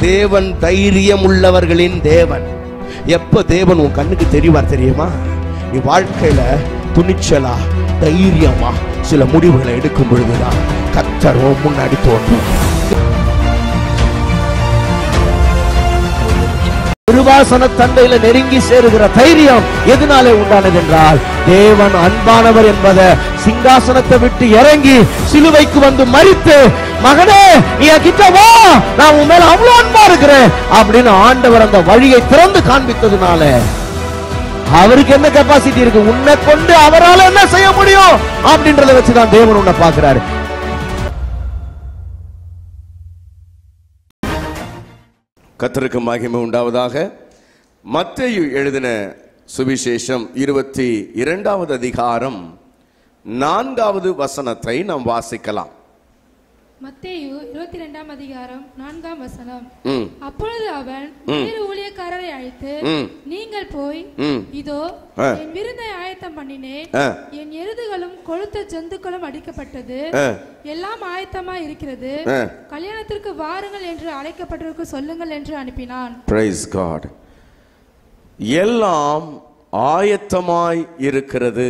தேவன் தைரியம் உள்ளவர்களின் தேவன் எப்ப தேவன் உன் கண்ணுக்கு தெரிவார் தெரியுமா நீ வாழ்க்கையில துணிச்சலா தைரியமா சில முடிவுகளை எடுக்கும் பொழுதுதான் கத்தர் உன் முன்னாடி தோன்றும் திருவாசன தண்டையில நெருங்கி சேருகிற தைரியம் எதனாலே உண்டானது என்றால் தேவன் அன்பானவர் என்பதை சிங்காசனத்தை விட்டு இறங்கி சிலுவைக்கு வந்து மறித்து மகனே நீ என் கிட்ட வா நான் உன் மேல அவ்வளவு அன்பா இருக்கிறேன் அப்படின்னு ஆண்டவர் அந்த வழியை திறந்து காண்பித்ததுனால அவருக்கு என்ன கெப்பாசிட்டி இருக்கு உன்னை கொண்டு அவரால் என்ன செய்ய முடியும் அப்படின்றத வச்சுதான் தேவன் உன்னை பார்க்கிறாரு கத்தருக்கு மகிமை உண்டாவதாக மத்தேயு எழுதின சுவிசேஷம் இருபத்தி இரண்டாவது அதிகாரம் நான்காவது வசனத்தை நாம் வாசிக்கலாம் மத்தேயு இருபத்தி ரெண்டாம் அதிகாரம் நான்காம் வசனம் ம் அப்பொழுது அவன் வேறு ஊழியக்காரரை அழைத்து ம். நீங்கள் போய் ம். இதோ ஆ. என் விருந்தை ஆயத்தம் பண்ணினேன் ஆ. என் எருதுகளும் கொழுத்த ஜந்துக்களும் அடிக்கப்பட்டது ஆ. எல்லாம் ஆயத்தமா இருக்கிறது ஆ. கல்யாணத்திற்கு வாருங்கள் என்று அழைக்கப்பட்டிருக்க சொல்லுங்கள் என்று அனுப்பினான் பிரைஸ் காட் எல்லாம் ஆயத்தமாய் இருக்கிறது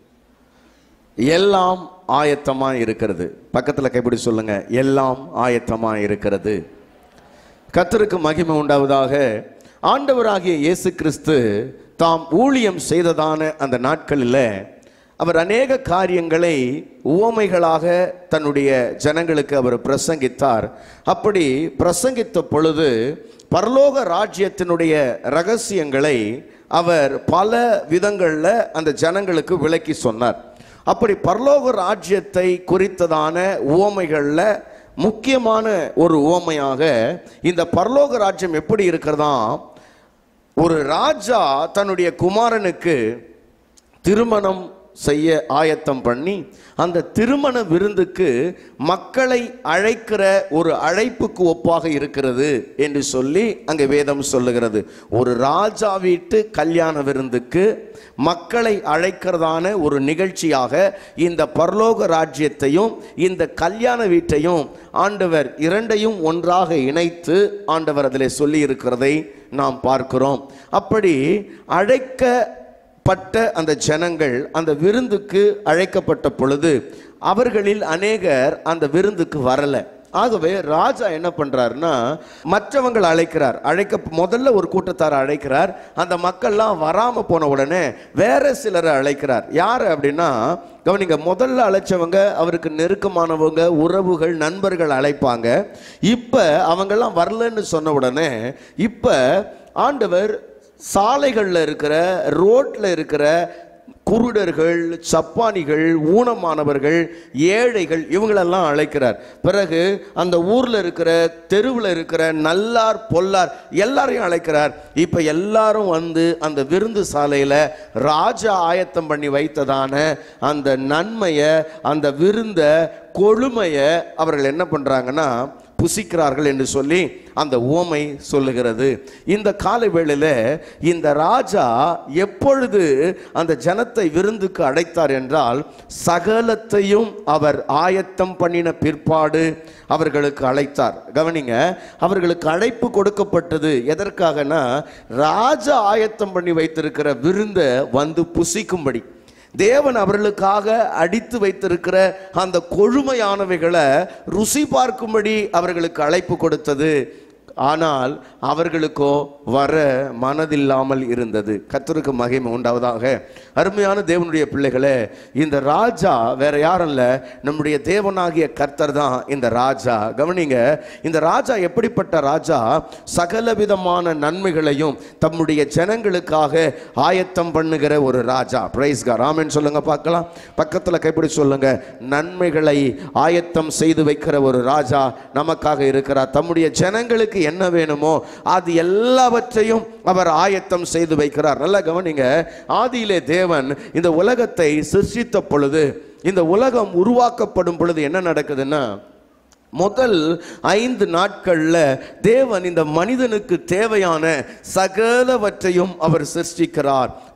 எல்லாம் ஆயத்தமாய் இருக்கிறது பக்கத்துல கைப்பிடி சொல்லுங்க எல்லாம் ஆயத்தமாய் இருக்கிறது கர்த்தருக்கு மகிமை உண்டாவதாக ஆண்டவராகிய இயேசு கிறிஸ்து தாம் ஊழியம் செய்ததான அந்த நாட்களில் அவர் அநேக காரியங்களை உவமைகளாக தன்னுடைய ஜனங்களுக்கு அவர் பிரசங்கித்தார் அப்படி பிரசங்கித்த பொழுது பரலோக ராஜ்யத்தினுடைய ரகசியங்களை அவர் பல விதங்களில் அந்த ஜனங்களுக்கு விளக்கி சொன்னார் அப்படி பரலோக ராஜ்யத்தை குறித்ததான உவமைகளில் முக்கியமான ஒரு உவமையாக இந்த பரலோக ராஜ்யம் எப்படி இருக்கிறதா ஒரு ராஜா தன்னுடைய குமாரனுக்கு திருமணம் செய்ய ஆயத்தம் பண்ணி அந்த திருமண விருந்துக்கு மக்களை அழைக்கிற ஒரு அழைப்புக்கு ஒப்பாக இருக்கிறது என்று சொல்லி அங்கே வேதம் சொல்லுகிறது ஒரு ராஜா வீட்டு கல்யாண விருந்துக்கு மக்களை அழைக்கிறதான ஒரு நிகழ்ச்சியாக இந்த பரலோக ராஜ்யத்தையும் இந்த கல்யாண வீட்டையும் ஆண்டவர் இரண்டையும் ஒன்றாக இணைத்து ஆண்டவர் அதில் சொல்லி இருக்கிறதை நாம் பார்க்கிறோம் அப்படி அழைக்க பட்ட அந்த ஜனங்கள் அந்த விருந்துக்கு அழைக்கப்பட்ட பொழுது அவர்களில் அநேகர் அந்த விருந்துக்கு வரல ஆகவே ராஜா என்ன பண்றாருன்னா மற்றவங்களை அழைக்கிறார் அழைக்க முதல்ல ஒரு கூட்டத்தாரை அழைக்கிறார் அந்த மக்கள்லாம் வராம போன உடனே வேற சிலரை அழைக்கிறார் யார் அப்படின்னா கவனிங்க முதல்ல அழைச்சவங்க அவருக்கு நெருக்கமானவங்க உறவுகள் நண்பர்கள் அழைப்பாங்க இப்ப அவங்கெல்லாம் வரலன்னு சொன்ன உடனே இப்ப ஆண்டவர் சாலைகளில் இருக்கிற ரோட்ல இருக்கிற குருடர்கள் சப்பானிகள் ஊனமானவர்கள் ஏழைகள் இவங்களெல்லாம் அழைக்கிறார் பிறகு அந்த ஊர்ல இருக்கிற தெருவில் இருக்கிற நல்லார் பொல்லார் எல்லாரையும் அழைக்கிறார் இப்ப எல்லாரும் வந்து அந்த விருந்து சாலையில ராஜா ஆயத்தம் பண்ணி வைத்ததான அந்த நன்மையை அந்த விருந்த கொழுமையை அவர்கள் என்ன பண்றாங்கன்னா புசிக்கிறார்கள் என்று சொல்லி அந்த உவமை சொல்லுகிறது இந்த காலை வேளையில இந்த ராஜா எப்பொழுது அந்த ஜனத்தை விருந்துக்கு அழைத்தார் என்றால் சகலத்தையும் அவர் ஆயத்தம் பண்ணின பிற்பாடு அவர்களுக்கு அழைத்தார் கவனிங்க அவர்களுக்கு அழைப்பு கொடுக்கப்பட்டது எதற்காகனா ராஜா ஆயத்தம் பண்ணி வைத்திருக்கிற விருந்தை வந்து புசிக்கும்படி தேவன் அவர்களுக்காக அடித்து வைத்திருக்கிற அந்த கொழுமையானவைகளை ருசி பார்க்கும்படி அவர்களுக்கு அழைப்பு கொடுத்தது ஆனால் அவர்களுக்கோ வர மனதில்லாமல் இருந்தது கர்த்தருக்கு மகிமை உண்டாவதாக அருமையான தேவனுடைய பிள்ளைகளே இந்த ராஜா வேற யாரும் இல்ல நம்முடைய தேவனாகிய கர்த்தர் தான் இந்த ராஜா கவனிங்க இந்த ராஜா எப்படிப்பட்ட ராஜா சகல விதமான நன்மைகளையும் தம்முடைய ஜனங்களுக்காக ஆயத்தம் பண்ணுகிற ஒரு ராஜா பிரைஸ் ராமன் சொல்லுங்க பார்க்கலாம் பக்கத்துல கைப்பிடி சொல்லுங்க நன்மைகளை ஆயத்தம் செய்து வைக்கிற ஒரு ராஜா நமக்காக இருக்கிறார் தம்முடைய ஜனங்களுக்கு என்ன வேணுமோ அது எல்லாவற்றையும் அவர் ஆயத்தம் செய்து வைக்கிறார் நல்லா கவனிங்க ஆதியிலே தேவன் இந்த உலகத்தை சிருஷ்டித்த பொழுது இந்த உலகம் உருவாக்கப்படும் பொழுது என்ன நடக்குதுன்னா முதல் ஐந்து நாட்கள்ல தேவன் இந்த மனிதனுக்கு தேவையான சகலவற்றையும் அவர் சிருஷ்டிக்கிறார்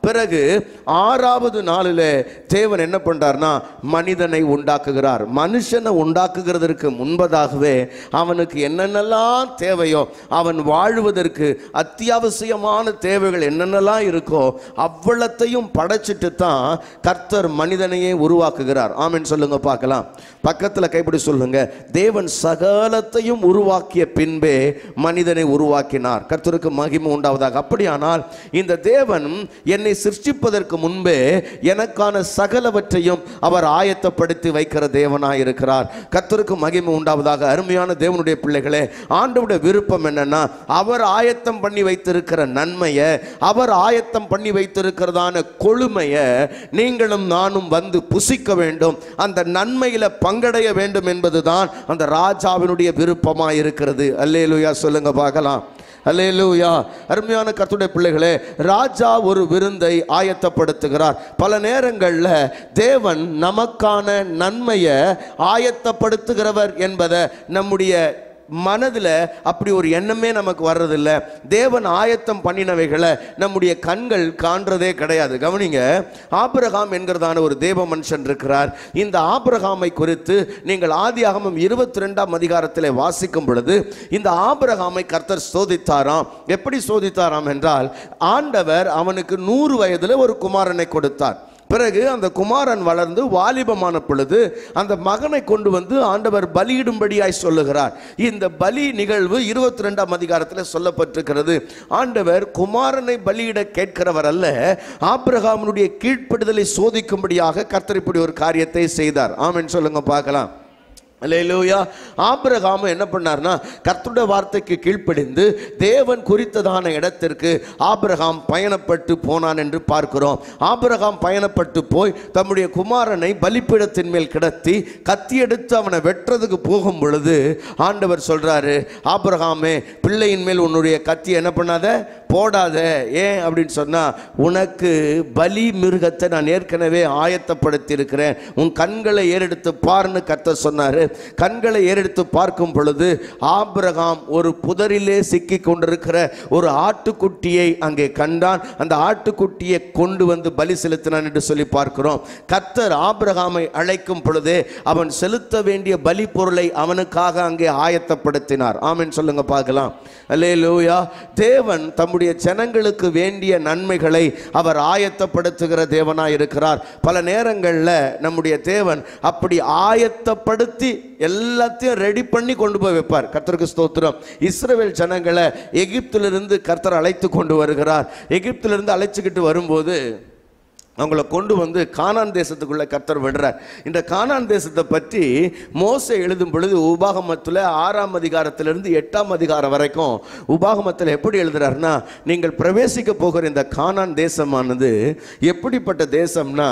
பிறகு ஆறாவது நாளிலே தேவன் என்ன பண்றார்னா மனிதனை உண்டாக்குகிறார் மனுஷனை உண்டாக்குகிறதற்கு முன்பதாகவே அவனுக்கு என்னென்னலாம் தேவையோ அவன் வாழ்வதற்கு அத்தியாவசியமான தேவைகள் என்னென்னலாம் இருக்கோ அவ்வளத்தையும் படைச்சிட்டு தான் கர்த்தர் மனிதனையே உருவாக்குகிறார் ஆமென் சொல்லுங்க பார்க்கலாம் பக்கத்தில் கைப்பிடி சொல்லுங்க தேவன் சகலத்தையும் உருவாக்கிய பின்பே மனிதனை உருவாக்கினார் கர்த்தருக்கு மகிமை உண்டாவதாக அப்படியானால் இந்த தேவன் என்னை சிருஷ்டிப்பதற்கு முன்பே எனக்கான சகலவற்றையும் அவர் ஆயத்தப்படுத்தி வைக்கிற தேவனாய் இருக்கிறார் கர்த்தருக்கு மகிமை உண்டாவதாக அருமையான தேவனுடைய பிள்ளைகளே ஆண்டவுடைய விருப்பம் என்னன்னா அவர் ஆயத்தம் பண்ணி வைத்திருக்கிற நன்மையை அவர் ஆயத்தம் பண்ணி வைத்திருக்கிறதான கொழுமையை நீங்களும் நானும் வந்து புசிக்க வேண்டும் அந்த நன்மையில பங்கடைய வேண்டும் என்பதுதான் அந்த ராஜாவினுடைய விருப்பமாய் இருக்கிறது அல்லேலூயா சொல்லுங்க பார்க்கலாம் அல்லேலூயா அருமையான கர்த்தருடைய பிள்ளைகளே ராஜா ஒரு விருந்தை ஆயத்தப்படுத்துகிறார் பல நேரங்களில் தேவன் நமக்கான நன்மையை ஆயத்தப்படுத்துகிறவர் என்பதை நம்முடைய மனதில் அப்படி ஒரு எண்ணமே நமக்கு வர்றதில்ல தேவன் ஆயத்தம் பண்ணினவைகளை நம்முடைய கண்கள் காண்றதே கிடையாது கவனிங்க ஆபிரகாம் என்கிறதான ஒரு தேவ மனுஷன் இருக்கிறார் இந்த ஆபிரகாமை குறித்து நீங்கள் ஆதியாகமம் இருபத்தி ரெண்டாம் அதிகாரத்தில் வாசிக்கும் பொழுது இந்த ஆபிரகாமை கர்த்தர் சோதித்தாராம் எப்படி சோதித்தாராம் என்றால் ஆண்டவர் அவனுக்கு நூறு வயதில் ஒரு குமாரனை கொடுத்தார் பிறகு அந்த குமாரன் வளர்ந்து வாலிபமான பொழுது அந்த மகனை கொண்டு வந்து ஆண்டவர் பலியிடும்படியாய் சொல்லுகிறார் இந்த பலி நிகழ்வு இருபத்தி ரெண்டாம் அதிகாரத்தில் சொல்லப்பட்டிருக்கிறது ஆண்டவர் குமாரனை பலியிட கேட்கிறவர் அல்ல ஆபிரகாமனுடைய கீழ்ப்படுதலை சோதிக்கும்படியாக கர்த்தர் இப்படி ஒரு காரியத்தை செய்தார் ஆமென் சொல்லுங்க பார்க்கலாம் அல்லேலூயா ஆபிரகாம் என்ன பண்ணார்னா கர்த்தருடைய வார்த்தைக்கு கீழ்ப்படிந்து தேவன் குறித்ததான இடத்திற்கு ஆபிரகாம் பயணப்பட்டு போனான் என்று பார்க்கிறோம் ஆபிரகாம் பயணப்பட்டு போய் தம்முடைய குமாரனை பலிப்பீடத்தின் மேல் கிடத்தி கத்தி எடுத்து அவனை வெட்டுறதுக்கு போகும் பொழுது ஆண்டவர் சொல்றாரு ஆபிரகாமே பிள்ளையின் மேல் உன்னுடைய கத்தி என்ன பண்ணாத போடாத ஏன் அப்படின்னு சொன்னா உனக்கு பலி மிருகத்தை நான் ஏற்கனவே ஆயத்தப்படுத்தி இருக்கிறேன் உன் கண்களை ஏறெடுத்து பாருன்னு கர்த்தர் சொன்னாரு கண்களை ஏறெடுத்து பார்க்கும் பொழுது ஆபிரகாம் ஒரு புதரிலே சிக்கி கொண்டிருக்கிற ஒரு ஆட்டுக்குட்டியை அங்கே கண்டான் அந்த ஆட்டுக்குட்டியை கொண்டு வந்து பலி செலுத்தினான் என்று சொல்லி பார்க்கிறோம் கர்த்தர் ஆபிரகாமை அழைக்கும் பொழுதே அவன் செலுத்த வேண்டிய பலி பொருளை அவனுக்காக அங்கே ஆயத்தப்படுத்தினார் ஆமென் சொல்லுங்க பார்க்கலாம் அல்லேலூயா தேவன் தம்முடைய ஜனங்களுக்கு வேண்டிய நன்மைகளை அவர் ஆயத்தப்படுத்துகிற தேவனாய் இருக்கிறார் பல நேரங்களில் நம்முடைய தேவன் அப்படி ஆயத்தப்படுத்தி எல்லாத்தையும் ரெடி பண்ணி கொண்டு போய் வைப்பார் கர்த்தருக்கு ஸ்தோத்திரம் இஸ்ரவேல் ஜனங்களை எகிப்திலிருந்து கர்த்தர் அழைத்து கொண்டு வருகிறார் எகிப்திலிருந்து அழைச்சிக்கிட்டு வரும்போது அவங்கள கொண்டு வந்து கானான் தேசத்துக்குள்ள கர்த்தர் விடுறார் இந்த கானான் தேசத்தை பற்றி மோசே எழுதும் பொழுது உபாகமத்தில் ஆறாம் அதிகாரத்திலிருந்து எட்டாம் அதிகாரம் வரைக்கும் உபாகமத்தில் எப்படி எழுதுறாருன்னா நீங்கள் பிரவேசிக்க போகிற இந்த கானான் தேசமானது எப்படிப்பட்ட தேசம்னா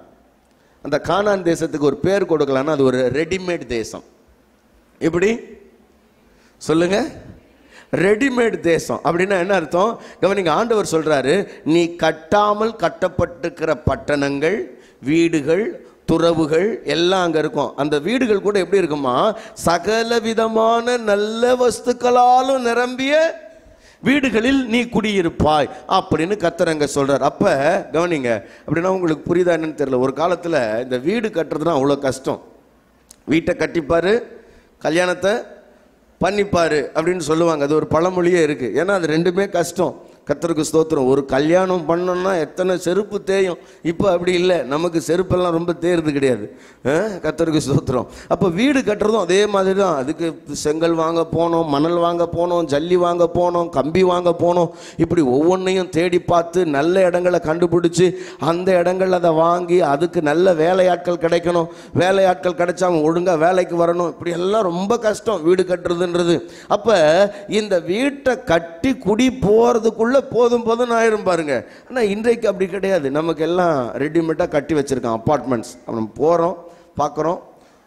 அந்த கானான் தேசத்துக்கு ஒரு பேர் கொடுக்கலாம்னா அது ஒரு ரெடிமேட் தேசம் எப்படி சொல்லுங்க ரெடிமேட் தேசம் அப்படின்னா என்ன அர்த்தம் கவனிங்க ஆண்டவர் சொல்றாரு நீ கட்டாமல் கட்டப்பட்டிருக்கிற பட்டணங்கள் வீடுகள் துறவுகள் எல்லாம் அங்கே இருக்கும் அந்த வீடுகள் கூட எப்படி இருக்குமா சகல விதமான நல்ல வஸ்துக்களாலும் நிரம்பிய வீடுகளில் நீ குடியிருப்பாய் அப்படின்னு கர்த்தர் அங்க சொல்றார் அப்ப கவனிங்க அப்படின்னா உங்களுக்கு புரியுதா என்னன்னு தெரியல ஒரு காலத்துல இந்த வீடு கட்டுறதுனா அவ்வளோ கஷ்டம் வீட்டை கட்டிப்பாரு கல்யாணத்தை பண்ணிப்பாரு அப்படின்னு சொல்லுவாங்க அது ஒரு பழமொழியே இருக்கு ஏன்னா அது ரெண்டுமே கஷ்டம் கர்த்தருக்கு ஸ்தோத்திரம் ஒரு கல்யாணம் பண்ணோம்னா எத்தனை செருப்பு தேயும் இப்போ அப்படி இல்லை நமக்கு செருப்பெல்லாம் ரொம்ப தேர்றது கிடையாது அஹ், கர்த்தருக்கு ஸ்தோத்திரம் அப்போ வீடு கட்டுறதும் அதே மாதிரி தான் அதுக்கு செங்கல் வாங்க போனோம் மணல் வாங்க போனோம் ஜல்லி வாங்க போனோம் கம்பி வாங்க போனோம் இப்படி ஒவ்வொன்றையும் தேடி பார்த்து நல்ல இடங்களை கண்டுபிடிச்சி அந்த இடங்கள்ல அதை வாங்கி அதுக்கு நல்ல வேலையாட்கள் கிடைக்கணும் வேலையாட்கள் கிடைச்சா அவன் ஒழுங்காக வேலைக்கு வரணும் இப்படி எல்லாம் ரொம்ப கஷ்டம் வீடு கட்டுறதுன்றது அப்போ இந்த வீட்டை கட்டி குடி போகிறதுக்குள்ள போதும் போதும் ஆயிரும் பாருங்க ஆனால் இன்றைக்கு அப்படி கிடையாது நமக்கு எல்லாம் ரெடிமேடாக கட்டி வச்சிருக்கான் அப்பார்ட்மெண்ட்ஸ் நம்ம போகிறோம் பார்க்குறோம்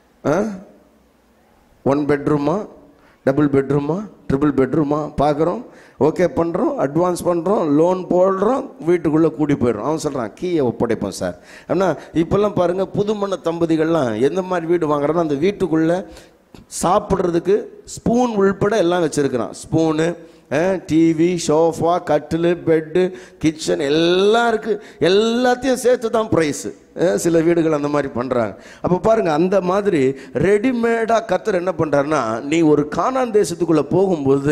ஒன் பெட்ரூமா டபுள் பெட்ரூமா ட்ரிபிள் பெட்ரூமா பார்க்குறோம் ஓகே பண்ணுறோம் அட்வான்ஸ் பண்ணுறோம் லோன் போடுறோம் வீட்டுக்குள்ளே கூடி போயிடுறோம் அவன் சொல்கிறான் கீயை ஒப்படைப்போம் சார் ஆனால் இப்போல்லாம் பாருங்கள் புதுமண தம்பதிகள்லாம் எந்த மாதிரி வீடு வாங்குறானோ அந்த வீட்டுக்குள்ளே சாப்பிட்றதுக்கு ஸ்பூன் உள்பட எல்லாம் வச்சுருக்கிறான் ஸ்பூனு டிவி சோஃபா கட்டில் பெட்டு கிச்சன் எல்லாம் இருக்கு எல்லாத்தையும் சேர்த்து தான் ப்ரைஸு சில வீடுகள் அந்த மாதிரி பண்ணுறாங்க அப்போ பாருங்க அந்த மாதிரி ரெடிமேடாக கத்தர் என்ன பண்ணுறாருன்னா நீ ஒரு கானான் தேசத்துக்குள்ளே போகும்போது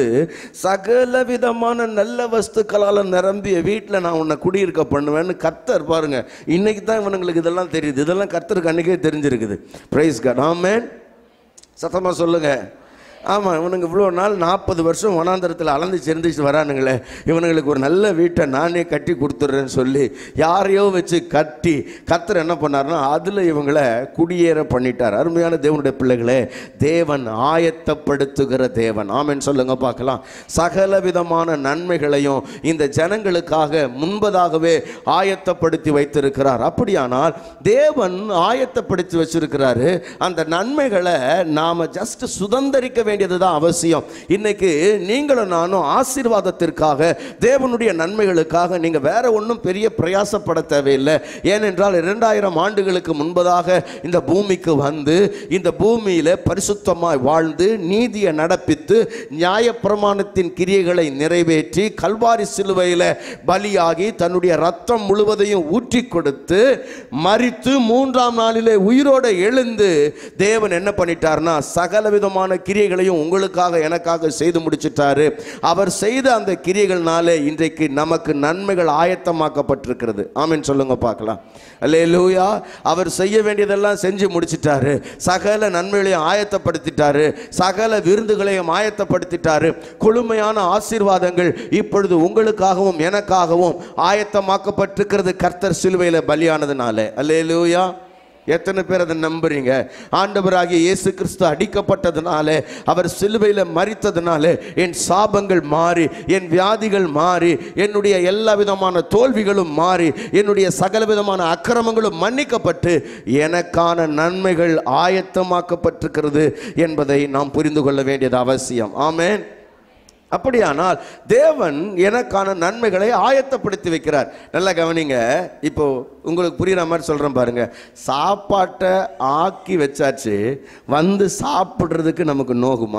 சகல விதமான நல்ல வஸ்துக்களால் நிரம்பிய வீட்டில் நான் உன்னை குடியிருக்க பண்ணுவேன்னு கத்தர் பாருங்க இன்னைக்கு தான் இவனுங்களுக்கு இதெல்லாம் தெரியுது இதெல்லாம் கத்தருக்கு அன்னைக்கே தெரிஞ்சிருக்குது ப்ரைஸ் காட் ஆமேன் சத்தமாக சொல்லுங்க ஆமாம் இவனுங்க இவ்வளோ நாள் நாற்பது வருஷம் வனாந்தரத்தில் அளந்து செருந்துச்சு வரானுங்களே இவனுங்களுக்கு ஒரு நல்ல வீட்டை நானே கட்டி கொடுத்துட்றேன்னு சொல்லி யாரையோ வச்சு கட்டி கத்தர் என்ன பண்ணாருன்னா அதில் இவங்களை குடியேற பண்ணிட்டார் அருமையான தேவனுடைய பிள்ளைகளே தேவன் ஆயத்தப்படுத்துகிற தேவன் ஆமென்னு சொல்லுங்க பார்க்கலாம் சகல விதமான நன்மைகளையும் இந்த ஜனங்களுக்காக முன்பதாகவே ஆயத்தப்படுத்தி வைத்திருக்கிறார் அப்படியானால் தேவன் ஆயத்தப்படுத்தி வச்சிருக்கிறாரு அந்த நன்மைகளை நாம ஜஸ்ட் சுதந்தரிக்க வேண்டியதுதான் அவசியம் இன்னைக்கு நீங்களும் நானும் ஆசீர்வாதத்திற்காக தேவனுடைய நன்மைகளுக்காக நீங்க வேற ஒன்றும் பெரிய பிரயாசப்பட தேவையில்லை ஏனென்றால் இரண்டாயிரம் ஆண்டுகளுக்கு முன்பதாக இந்த பூமிக்கு வந்து இந்த பூமியில பரிசுத்தமாய் வாழ்ந்து நீதியை நடப்பித்து நியாயப்பிரமாணத்தின் கிரியைகளை நிறைவேற்றி கல்வாரி சிலுவையில பலியாகி தன்னுடைய ரத்தம் முழுவதையும் ஊற்றி கொடுத்து மரித்து மூன்றாம் நாளிலே உயிரோடு எழுந்து தேவன் என்ன பண்ணிட்டார்னா சகல விதமான கிரியைகளையும் உங்களுக்காக எனக்காக செய்து முடிச்சிட்டாரு அவர் செய்த அந்த கிரியைகள்னாலே இன்றைக்கு நமக்கு நன்மைகள் ஆயத்தமாக்கப்பட்டிருக்கிறது ஆமென் சொல்லுங்க பார்க்கலாம் அல்லேலூயா அவர் செய்ய வேண்டியதெல்லாம் செஞ்சு முடிச்சிட்டாரு சகல நன்மைகளையும் ஆயத்தப்படுத்திட்டாரு சகல விருந்துகளையும் ஆயத்தப்படுத்திட்டாரு குளுமையான ஆசீர்வாதங்கள் இப்பொழுது உங்களுக்காகவும் எனக்காகவும் ஆயத்தமாக்கப்பட்டிருக்கிறது கர்த்தர் சிலுவையில் பலியானதுனால அல்லேலூயா எத்தனை பேர் அதை நம்புறீங்க ஆண்டவராகிய இயேசு கிறிஸ்து அடிக்கப்பட்டதுனால அவர் சிலுவையில் மறித்ததுனால என் சாபங்கள் மாறி என் வியாதிகள் மாறி என்னுடைய எல்லா விதமான தோல்விகளும் மாறி என்னுடைய சகல விதமான அக்கிரமங்களும் மன்னிக்கப்பட்டு எனக்கான நன்மைகள் ஆயத்தமாக்கப்பட்டிருக்கிறது என்பதை நாம் புரிந்து கொள்ள வேண்டியது அவசியம் ஆமென் அப்படியானால் தேவன் எனக்கான நன்மைகளை ஆயத்தப்படுத்தி வைக்கிறார் நல்லா கவனிங்க இப்போ உங்களுக்கு புரியுற மாதிரி சொல்றேன் பாருங்க சாப்பாட்டை ஆக்கி வச்சாச்சு வந்து சாப்பிட்றதுக்கு நமக்கு நோகுமா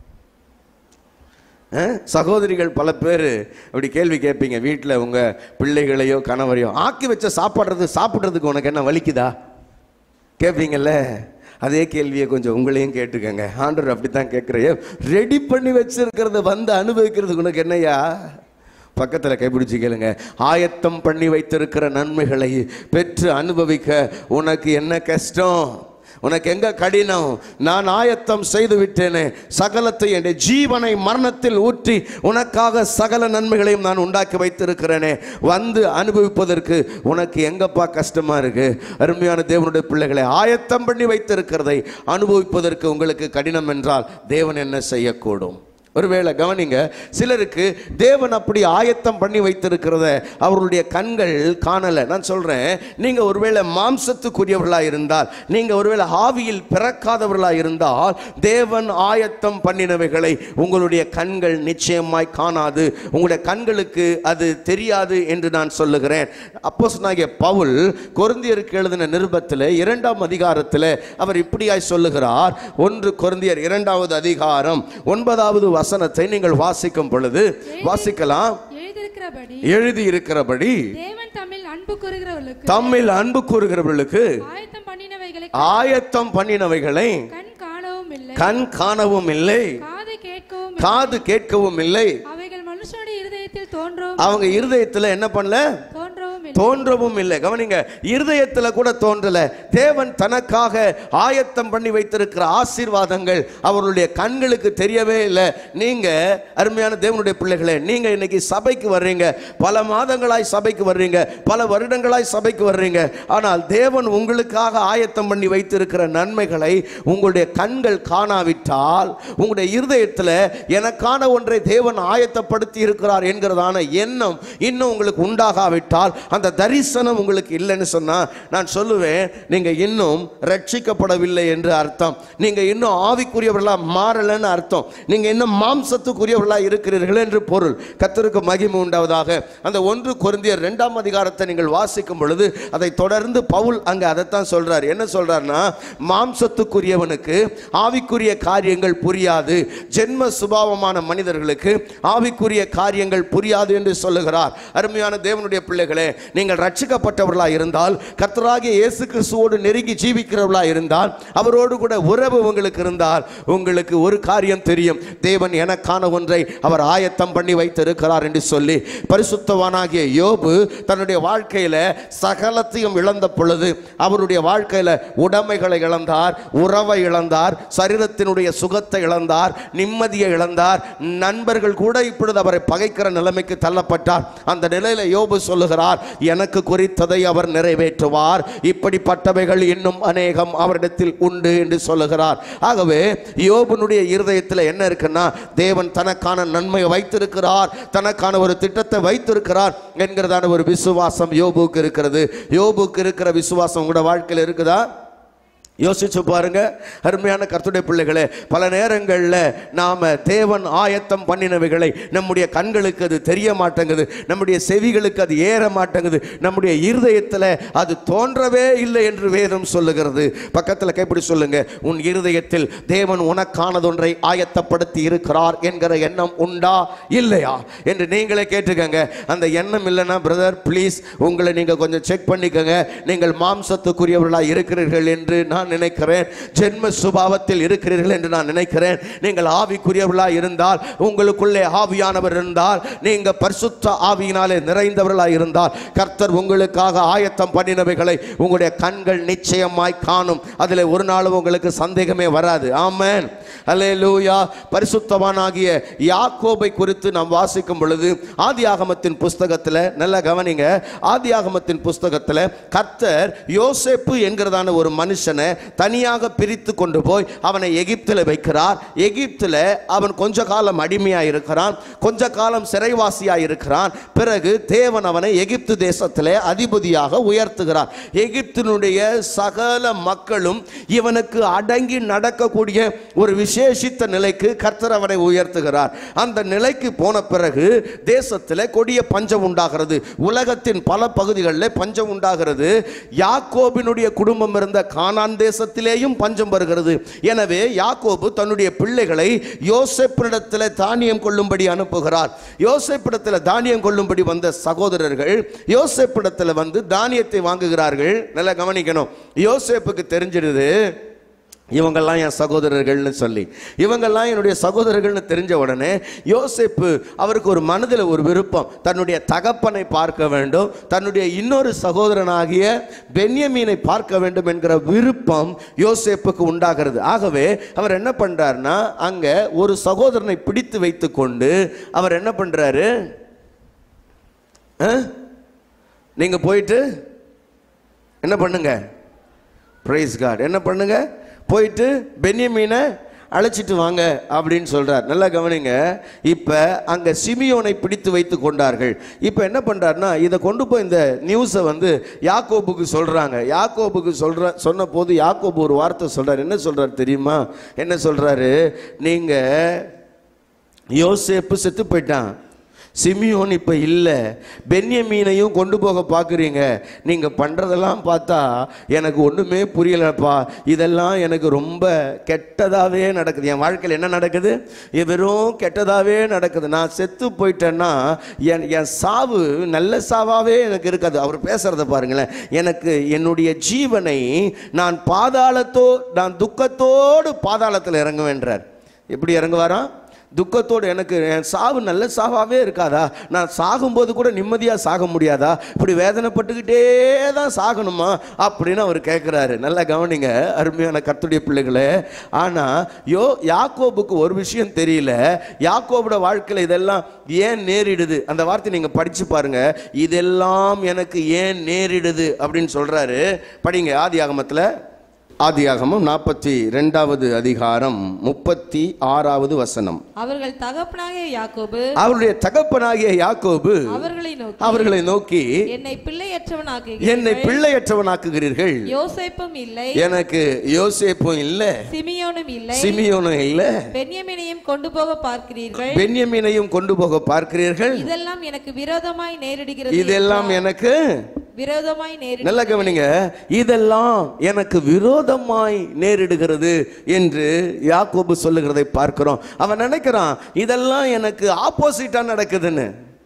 அஹ்? சகோதரிகள் பல பேர் அப்படி கேள்வி கேட்பீங்க வீட்டில் உங்க பிள்ளைகளையோ கணவரையோ ஆக்கி வச்ச சாப்பிட்றது சாப்பிட்றதுக்கு உனக்கு என்ன வலிக்குதா கேட்பீங்கல்ல அதே கேள்வியை கொஞ்சம் உங்களையும் கேட்டுக்கங்க ஆண்டவர் அப்படி தான் கேட்குறைய ரெடி பண்ணி வச்சிருக்கிறத வந்து அனுபவிக்கிறதுக்கு உனக்கு என்னய்யா பக்கத்தில் கைப்பிடிச்சு கேளுங்க ஆயத்தம் பண்ணி வைத்திருக்கிற நன்மைகளை பெற்று அனுபவிக்க உனக்கு என்ன கஷ்டம் உனக்கு எங்க கடினம் நான் ஆயத்தம் செய்து விட்டேனே சகலத்தை என் ஜீவனை மரணத்தில் ஊற்றி உனக்காக சகல நன்மைகளையும் நான் உண்டாக்கி வைத்திருக்கிறேனே வந்து அனுபவிப்பதற்கு உனக்கு எங்கப்பா கஷ்டமா இருக்கு அருமையான தேவனுடைய பிள்ளைகளை ஆயத்தம் பண்ணி வைத்திருக்கிறதை அனுபவிப்பதற்கு உங்களுக்கு கடினம் என்றால் தேவன் என்ன செய்யக்கூடும் ஒருவேளை கவனிங்க சிலருக்கு தேவன் அப்படி ஆயத்தம் பண்ணி வைத்திருக்கிறத அவர்களுடைய கண்கள் காணல நான் சொல்றேன் நீங்க ஒருவேளை மாம்சத்துக்குரியவர்களா இருந்தால் நீங்க ஒருவேளை ஆவியில் பிறக்காதவர்களா இருந்தால் தேவன் ஆயத்தம் பண்ணினவைகளை உங்களுடைய கண்கள் நிச்சயமாய் காணாது உங்களுடைய கண்களுக்கு அது தெரியாது என்று நான் சொல்லுகிறேன் அப்போஸ் பவுல் கொருந்தியருக்கு எழுதின நிருபத்தில் இரண்டாம் அதிகாரத்தில் அவர் இப்படியாய் சொல்லுகிறார் ஒன்று கொருந்தியர் இரண்டாவது அதிகாரம் ஒன்பதாவது வசனத்தை நீங்கள் வாசிக்கும் பொழுது வாசிக்கலாம் எழுதியிருக்கிறபடி எழுதி இருக்கிறபடி தேவன் தம்மில் அன்பு கூறுகிறவர்களுக்கு தம்மில் அன்பு கூறுகிறவர்களுக்கு ஆயத்தம் பண்ணினவைகளை ஆயத்தம் பண்ணினவைகளை கண் காணவும் இல்லை கண் காணவும் இல்லை காது கேட்கவும் இல்லை. காது கேட்கவும் இல்லை அவைகள் மனுஷனுடைய இருதயத்தில் தோன்றவும் அவங்க இருதயத்தில் என்ன பண்ணல தோன்றவும் இல்லை தோன்றவும் இல்லை கவனிங்க இருதயத்தில் கூட தோன்றல தேவன் தனக்காக ஆயத்தம் பண்ணி வைத்திருக்கிற ஆசீர்வாதங்கள் அவருடைய கண்களுக்கு தெரியவே இல்லை நீங்க அருமையான தேவனுடைய பிள்ளைகளே நீங்க இன்னைக்கு சபைக்கு வர்றீங்க பல மாதங்களாய் சபைக்கு வர்றீங்க பல வருடங்களாய் சபைக்கு வர்றீங்க ஆனால் தேவன் உங்களுக்காக ஆயத்தம் பண்ணி வைத்திருக்கிற நன்மைகளை உங்களுடைய கண்கள் காணாவிட்டால் உங்களுடைய இருதயத்தில் எனக்கான ஒன்றை தேவன் ஆயத்தப்படுத்தி இருக்கிறார் என்கிறதான எண்ணம் இன்னும் உங்களுக்கு உண்டாகாவிட்டால் அந்த அந்த தரிசனம் உங்களுக்கு இல்லைன்னு சொன்னா நான் சொல்லுவேன் நீங்க இன்னும் ரட்சிக்கப்படவில்லை என்று அர்த்தம் நீங்க இன்னும் ஆவிக்குரியவர்களா மாறலன்னு அர்த்தம் நீங்க இன்னும் மாம்சத்துக்குரியவர்களா இருக்கிறீர்கள் என்று பொருள் கத்தருக்கு மகிமை உண்டாவதாக அந்த ஒன்று கொரிந்தியர் இரண்டாம் அதிகாரத்தை நீங்கள் வாசிக்கும் பொழுது அதை தொடர்ந்து பவுல் அங்க அதைத்தான் சொல்றார் என்ன சொல்றாருன்னா மாம்சத்துக்குரியவனுக்கு ஆவிக்குரிய காரியங்கள் புரியாது ஜென்ம சுபாவமான மனிதர்களுக்கு ஆவிக்குரிய காரியங்கள் புரியாது என்று சொல்லுகிறார் அருமையான தேவனுடைய பிள்ளைகளே நீங்கள் ரட்சிக்கப்பட்டவர்களாக இருந்தால் கர்த்தராகிய இயேசு கிறிஸ்துவோடு நெருங்கி ஜீவிக்கிறவர்களா இருந்தால் அவரோடு கூட உறவு உங்களுக்கு இருந்தால் உங்களுக்கு ஒரு காரியம் தெரியும் தேவன் எனக்கான ஒன்றை அவர் ஆயத்தம் பண்ணி வைத்திருக்கிறார் என்று சொல்லி பரிசுத்தவானாகிய யோபு தன்னுடைய வாழ்க்கையில சகலத்தையும் இழந்த பொழுது அவருடைய வாழ்க்கையில உடைமைகளை இழந்தார் உறவை இழந்தார் சரீரத்தினுடைய சுகத்தை இழந்தார் நிம்மதியை இழந்தார் நண்பர்கள் கூட இப்பொழுது அவரை பகைக்கிற நிலைமைக்கு தள்ளப்பட்டார் அந்த நிலையில யோபு சொல்லுகிறார் எனக்கு குறித்ததை அவர் நிறைவேற்றுவார் இப்படிப்பட்டவைகள் இன்னும் அநேகம் அவரிடத்தில் உண்டு என்று சொல்லுகிறார் ஆகவே யோபுனுடைய இருதயத்தில் என்ன இருக்குன்னா தேவன் தனக்கான நன்மையை வைத்திருக்கிறார் தனக்கான ஒரு திட்டத்தை வைத்திருக்கிறார் என்கிறதான ஒரு விசுவாசம் யோபுக்கு இருக்கிறது யோபுக்கு இருக்கிற விசுவாசம் உங்களோட வாழ்க்கையில் இருக்குதா யோசிச்சு பாருங்க அருமையான கர்த்துடைய பிள்ளைகளே பல நேரங்களில் நாம தேவன் ஆயத்தம் பண்ணினவைகளை நம்முடைய கண்களுக்கு அது தெரிய மாட்டேங்குது நம்முடைய செவிகளுக்கு அது ஏற மாட்டேங்குது நம்முடைய இருதயத்தில் அது தோன்றவே இல்லை என்று வேதம் சொல்லுகிறது பக்கத்தில் கைப்பிடி சொல்லுங்க உன் இருதயத்தில் தேவன் உனக்கானதொன்றை ஆயத்தப்படுத்தி இருக்கிறார் என்கிற எண்ணம் உண்டா இல்லையா என்று நீங்களே கேட்டுக்கங்க அந்த எண்ணம் இல்லைன்னா பிரதர் ப்ளீஸ் உங்களை நீங்க கொஞ்சம் செக் பண்ணிக்கங்க நீங்கள் மாம்சத்துக்குரியவர்களாக இருக்கிறீர்கள் என்று நான் நினைக்கிறேன் ஜென்ம சுபாவத்தில் இருக்கிறீர்கள் என்று நான் நினைக்கிறேன் நீங்கள் ஆவிக்குரியவர்களாக இருந்தால் உங்களுக்குள்ளே ஆவியானவர் இருந்தால் நீங்க பரிசுத்த ஆவியினாலே நிறைந்தவர்களாக இருந்தால் கர்த்தர் உங்களுக்காக ஆயத்தம் பண்ணினவைகளை உங்களுடைய கண்கள் நிச்சயமாய் காணும் அதில் ஒரு நாளும் உங்களுக்கு சந்தேகமே வராது ஆமென் அல்லேலூயா பரிசுத்தவானாகிய யாக்கோபை குறித்து நாம் வாசிக்கும் பொழுது ஆதியாகமத்தின் புஸ்தகத்தில் நல்ல கவனிங்க ஆதியாகமத்தின் புஸ்தகத்தில் கர்த்தர் யோசேப்பு என்கிறதான ஒரு மனுஷனை தனியாக பிரித்து கொண்டு போய் அவனை எகிப்தில் வைக்கிறார் எகிப்தில் அவன் கொஞ்ச காலம் அடிமையாக இருக்கிறான் கொஞ்ச காலம் சிறைவாசியாக இருக்கிறான் பிறகு தேவன் அவனை எகிப்து தேசத்திலே அதிபதியாக உயர்த்துகிறார் எகிப்தினுடைய சகல மக்களும் இவனுக்கு அடங்கி நடக்கக்கூடிய ஒரு விசேஷித்த நிலைக்கு கர்த்தர் அவனை உயர்த்துகிறார் அந்த நிலைக்கு போன பிறகு தேசத்தில் கொடிய பஞ்சம் உண்டாகிறது உலகத்தின் பல பகுதிகளில் பஞ்சம் உண்டாகிறது யாக்கோபினுடைய குடும்பம் இருந்த கானான் தேசத்திலேயும் பஞ்சம் வருகிறது எனவே யாக்கோபு தன்னுடைய பிள்ளைகளை யோசேப்பிடத்தில் தானியம் கொள்ளும்படி அனுப்புகிறார் யோசேப்பிடத்தில் தானியம் கொள்ளும்படி வந்த சகோதரர்கள் யோசேப்பிடத்தில் வந்து தானியத்தை வாங்குகிறார்கள் நல்லா கவனிக்கணும் யோசேப்புக்கு தெரிஞ்சிடுது இவங்கெல்லாம் என் சகோதரர்கள்னு சொல்லி இவங்கெல்லாம் என்னுடைய சகோதரர்கள்னு தெரிஞ்ச உடனே யோசேப்பு அவருக்கு ஒரு மனதில் ஒரு விருப்பம் தன்னுடைய தகப்பனை பார்க்க வேண்டும் தன்னுடைய இன்னொரு சகோதரனாகிய பென்யமீனை பார்க்க வேண்டும் என்கிற விருப்பம் யோசேப்புக்கு உண்டாகிறது ஆகவே அவர் என்ன பண்றாருன்னா அங்க ஒரு சகோதரனை பிடித்து வைத்துக்கொண்டு அவர் என்ன பண்றாரு ஆ? நீங்க போயிட்டு என்ன பண்ணுங்க பிரைஸ் காட் என்ன பண்ணுங்க போயிட்டு பென்யமீனை அழைச்சிட்டு வாங்க அப்படின்னு சொல்றார் நல்லா கவனிங்க இப்போ அங்கே சிமியோனை பிடித்து வைத்து கொண்டார்கள் இப்போ என்ன பண்றாருன்னா இதை கொண்டு போய் இந்த நியூஸை வந்து யாக்கோபுக்கு சொல்றாங்க யாக்கோபுக்கு சொல்ற சொன்ன போது யாக்கோபு ஒரு வார்த்தை சொல்றாரு என்ன சொல்றாரு தெரியுமா என்ன சொல்றாரு நீங்க யோசேப்பு செத்து போயிட்டான் சிமியோன் இப்போ இல்லை பென்யமீனையும் கொண்டு போக பார்க்குறீங்க நீங்கள் பண்ணுறதெல்லாம் பார்த்தா எனக்கு ஒன்றுமே புரியலப்பா இதெல்லாம் எனக்கு ரொம்ப கெட்டதாகவே நடக்குது என் வாழ்க்கையில் என்ன நடக்குது இது வெறும் கெட்டதாகவே நடக்குது நான் செத்து போயிட்டேன்னா என் என் சாவு நல்ல சாவாகவே எனக்கு இருக்காது அவர் பேசுகிறத பாருங்களேன் எனக்கு என்னுடைய ஜீவனை நான் பாதாளத்தோ நான் துக்கத்தோடு பாதாளத்தில் இறங்குவேன்றார் எப்படி இறங்குவாராம் துக்கத்தோடு எனக்கு என் சாவு நல்ல சாவாகவே இருக்காதா நான் சாகும்போது கூட நிம்மதியாக சாக முடியாதா இப்படி வேதனைப்பட்டுக்கிட்டே தான் சாகணுமா அப்படின்னு அவர் கேட்குறாரு நல்லா கவனிங்க அருமையான கர்த்துடைய பிள்ளைகளே ஆனால் யோ யாக்கோபுக்கு ஒரு விஷயம் தெரியல யாக்கோபோட வாழ்க்கையில் இதெல்லாம் ஏன் நேரிடுது அந்த வார்த்தை நீங்கள் படித்து பாருங்க இதெல்லாம் எனக்கு ஏன் நேரிடுது அப்படின்னு சொல்கிறாரு படிங்க ஆதி ஆகமத்தில் ஆதியாகமம் நாற்பத்தி ரெண்டாவது அதிகாரம் முப்பத்தி ஆறாவது வசனம் அவர்கள் தகப்பனாகிய யாக்கோபு அவருடைய தகப்பனாகிய யாக்கோபு அவர்களை நோக்கி அவர்களை நோக்கி என்னை பிள்ளையற்றவனாக்கு என்னை பிள்ளையற்றவனாக்குகிறீர்கள் யோசேப்பும் இல்லை எனக்கு யோசேப்பும் இல்ல சிமியோனும் இல்லை சிமியோனும் இல்ல பென்யமினையும் கொண்டு போக பார்க்கிறீர்கள் பென்யமீனையும் கொண்டு போக பார்க்கிறீர்கள் இதெல்லாம் எனக்கு விரோதமாய் நேரிடுகிறது இதெல்லாம் எனக்கு விரோதமாய் நேரிடு நல்ல கவனிங்க இதெல்லாம் எனக்கு விரோதமாய் நேரிடுகிறது என்று யாக்கோபு சொல்லுகிறதை பார்க்கிறோம் அவன் நினைக்கிறான் இதெல்லாம் எனக்கு ஆப்போசிட்டா நடக்குதுன்னு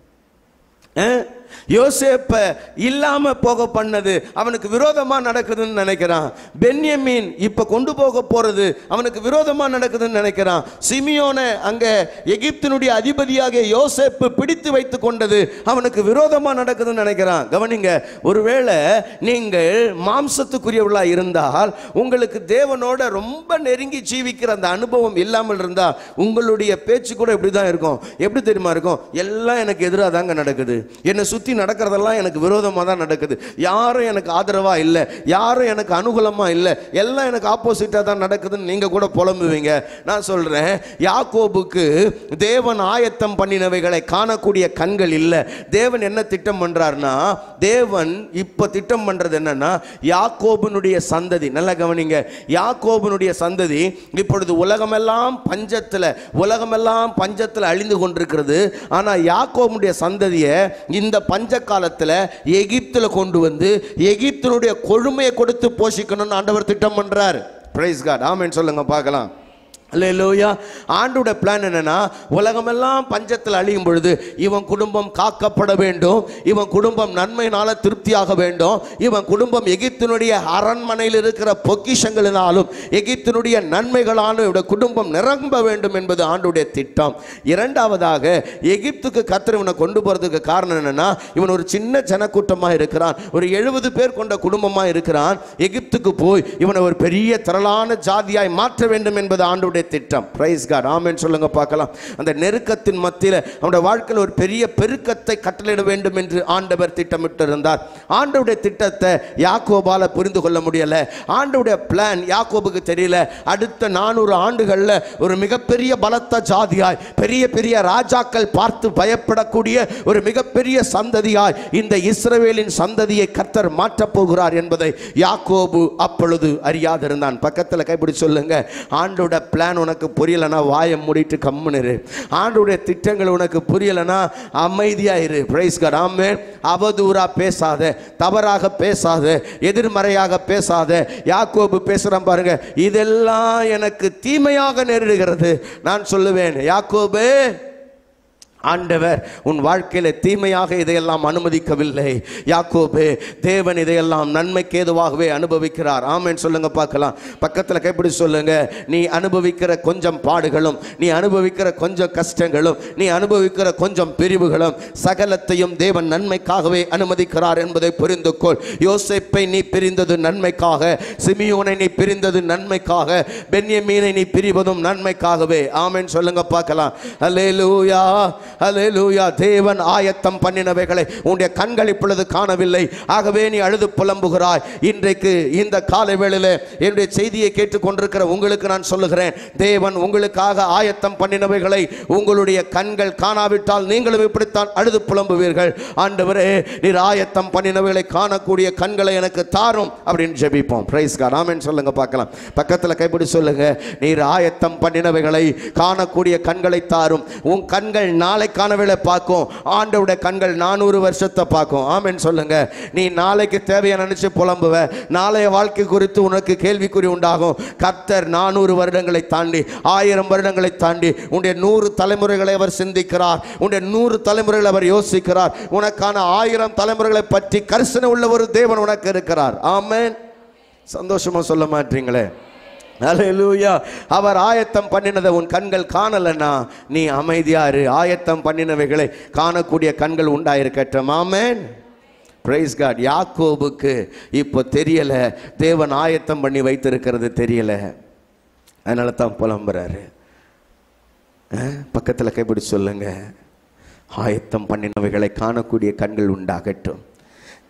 அஹ்? யோசேப்ப இல்லாம போக பண்ணது அவனுக்கு விரோதமா நடக்குதுன்னு நினைக்கிறான் பென்யமீன் இப்ப கொண்டு போக போறது அவனுக்கு விரோதமா நடக்குதுன்னு நினைக்கிறான் சிமியோனை அங்க எகிப்தினுடைய அதிபதியாக யோசேப்பு பிடித்து வைத்து கொண்டது அவனுக்கு விரோதமா நடக்குதுன்னு நினைக்கிறான் கவனிங்க ஒருவேளை நீங்கள் மாம்சத்துக்குரியவர்களா இருந்தால் உங்களுக்கு தேவனோட ரொம்ப நெருங்கி ஜீவிக்கிற அந்த அனுபவம் இல்லாமல் இருந்தா உங்களுடைய பேச்சு கூட இப்படி தான் இருக்கும் எப்படி தெரியுமா இருக்கும் எல்லாம் எனக்கு எதிராக தாங்க நடக்குது என்னை சுற்றி நடக்கிறதெல்லாம் எனக்கு விரோதமாக தான் நடக்குது யாரும் எனக்கு ஆதரவாக இல்லை யாரும் எனக்கு அனுகூலமாக இல்லை எல்லாம் எனக்கு ஆப்போசிட்டாக தான் நடக்குதுன்னு நீங்கள் கூட புலம்புவீங்க நான் சொல்கிறேன் யாக்கோபுக்கு தேவன் ஆயத்தம் பண்ணினவைகளை காணக்கூடிய கண்கள் இல்லை தேவன் என்ன திட்டம் பண்ணுறாருன்னா தேவன் இப்போ திட்டம் பண்ணுறது என்னன்னா யாக்கோபுனுடைய சந்ததி நல்லா கவனிங்க யாக்கோபுனுடைய சந்ததி இப்பொழுது உலகமெல்லாம் பஞ்சத்தில் உலகமெல்லாம் பஞ்சத்தில் அழிந்து கொண்டிருக்கிறது ஆனால் யாக்கோபுடைய சந்ததியை இந்த பஞ்ச காலத்தில் எகிப்தில் கொண்டு வந்து எகிப்தினுடைய கொழுமையை கொடுத்து போஷிக்கணும்னு ஆண்டவர் திட்டம் பண்றார் பிரைஸ் காட் ஆமென் சொல்லுங்க பார்க்கலாம் அல்லேலூயா ஆண்டோட பிளான் என்னன்னா உலகமெல்லாம் பஞ்சத்தில் அழியும் பொழுது இவன் குடும்பம் காக்கப்பட வேண்டும் இவன் குடும்பம் நன்மையினால திருப்தியாக வேண்டும் இவன் குடும்பம் எகிப்தினுடைய அரண்மனையில் இருக்கிற பொக்கிஷங்களினாலும் எகிப்தினுடைய நன்மைகளாலும் இவருடைய குடும்பம் நிரம்ப வேண்டும் என்பது ஆண்டுடைய திட்டம் இரண்டாவதாக எகிப்துக்கு கத்தர் இவனை கொண்டு போறதுக்கு காரணம் என்னன்னா இவன் ஒரு சின்ன ஜனக்கூட்டமாக இருக்கிறான் ஒரு எழுபது பேர் கொண்ட குடும்பமாக இருக்கிறான் எகிப்துக்கு போய் இவனை ஒரு பெரிய திரளான ஜாதியாய் மாற்ற வேண்டும் என்பது ஆண்டுடைய திட்டம் பிரைஸ் காட் ஆமென் சொல்லுங்க பார்க்கலாம் அந்த நெருக்கத்தின் மத்தியில் அவனுடைய வாழ்க்கையில் ஒரு பெரிய பெருக்கத்தை கட்டளையிட வேண்டும் என்று ஆண்டவர் திட்டமிட்டு இருந்தார் ஆண்டவுடைய திட்டத்தை யாக்கோபால புரிந்து கொள்ள முடியல ஆண்டவுடைய பிளான் யாக்கோபுக்கு தெரியல அடுத்த நானூறு ஆண்டுகளில் ஒரு மிகப்பெரிய பலத்த ஜாதியாய் பெரிய பெரிய ராஜாக்கள் பார்த்து பயப்படக்கூடிய ஒரு மிகப்பெரிய சந்ததியாய் இந்த இஸ்ரவேலின் சந்ததியை கர்த்தர் மாற்றப் போகிறார் என்பதை யாக்கோபு அப்பொழுது அறியாதிருந்தான் பக்கத்தில் கைப்பிடி சொல்லுங்க ஆண்டோட பிளான் உனக்கு புரியலனா வாயை மூடிட்டு கம்முன்னு இரு ஆண்டோடைய திட்டங்கள் உனக்கு புரியலனா அமைதியா இரு பிரைஸ் காட் ஆமென் அவதூறா பேசாத தவறாக பேசாத எதிர்மறையாக பேசாத யாக்கோபு பேசுறான் பாருங்க இதெல்லாம் எனக்கு தீமையாக நேரிடுகிறது நான் சொல்லுவேன் யாக்கோபு ஆண்டவர் உன் வாழ்க்கையில தீமையாக இதையெல்லாம் அனுமதிக்கவில்லை யாக்கோபே தேவன் இதையெல்லாம் நன்மைக்கு ஏதுவாகவே அனுபவிக்கிறார் ஆமென் சொல்லுங்க பார்க்கலாம் பக்கத்தில் கைப்பிடி சொல்லுங்க நீ அனுபவிக்கிற கொஞ்சம் பாடுகளும் நீ அனுபவிக்கிற கொஞ்சம் கஷ்டங்களும் நீ அனுபவிக்கிற கொஞ்சம் பிரிவுகளும் சகலத்தையும் தேவன் நன்மைக்காகவே அனுமதிக்கிறார் என்பதை புரிந்து கொள் யோசேப்பை நீ பிரிந்தது நன்மைக்காக சிமியோனை நீ பிரிந்தது நன்மைக்காக பென்யமீனை நீ பிரிவதும் நன்மைக்காகவே ஆமென் சொல்லுங்க பார்க்கலாம் அல்லேலூயா அல்லேலூயா தேவன் ஆயத்தம் பண்ணினவைகளை உன்னுடைய கண்கள் இப்பொழுது காணவில்லை ஆகவே நீ அழுது புலம்புகிறாய் இன்றைக்கு இந்த காலை வேளையில என்னுடைய செய்தியை கேட்டுக்கொண்டிருக்கிற உங்களுக்கு நான் சொல்லுகிறேன் தேவன் உங்களுக்காக ஆயத்தம் பண்ணினவைகளை உங்களுடைய கண்கள் காணாவிட்டால் நீங்களும் இப்படித்தான் அழுது புலம்புவீர்கள் ஆண்டவரே நீர் ஆயத்தம் பண்ணினவைகளை காணக்கூடிய கண்களை எனக்கு தாரும் அப்படின்னு ஜெபிப்போம் பிரைஸ் காட் ஆமென் சொல்லுங்க பார்க்கலாம் பக்கத்தில் கைப்பிடி சொல்லுங்க நீர் ஆயத்தம் பண்ணினவைகளை காணக்கூடிய கண்களை தாரும் உன் கண்கள் நாளை காணவில்லை பார்க்கும் ஆண்டவுடைய கண்கள் நானூறு வருஷத்தை பார்க்கும் ஆமென் சொல்லுங்க நீ நாளைக்கு தேவையை நினைச்சு புலம்புவ நாளைய வாழ்க்கை குறித்து உனக்கு கேள்விக்குறி உண்டாகும் கர்த்தர் நானூறு வருடங்களை தாண்டி ஆயிரம் வருடங்களை தாண்டி உன்னுடைய நூறு தலைமுறைகளை அவர் சிந்திக்கிறார் உன்னுடைய நூறு தலைமுறைகளை அவர் யோசிக்கிறார் உனக்கான ஆயிரம் தலைமுறைகளை பற்றி கரிசனை உள்ள ஒரு தேவன் உனக்கு இருக்கிறார் ஆமென் சந்தோஷமா சொல்ல மாட்டீங்களே ஹalleluya அவர் ஆயத்தம் பண்ணினதை உன் கண்கள் காணலன்னா நீ அமைதியா இரு ஆயத்தம் பண்ணினவைகளை காணக்கூடிய கண்கள் உண்டாயிருக்கட்டும் ஆமென் பிரைஸ் காட் யாக்கோபுக்கு இப்போ தெரியல தேவன் ஆயத்தம் பண்ணி வைத்திருக்கிறது தெரியல அதனால தான் புலம்புறாரு பக்கத்தில் கைப்பிடி சொல்லுங்க ஆயத்தம் பண்ணினவைகளை காணக்கூடிய கண்கள் உண்டாகட்டும்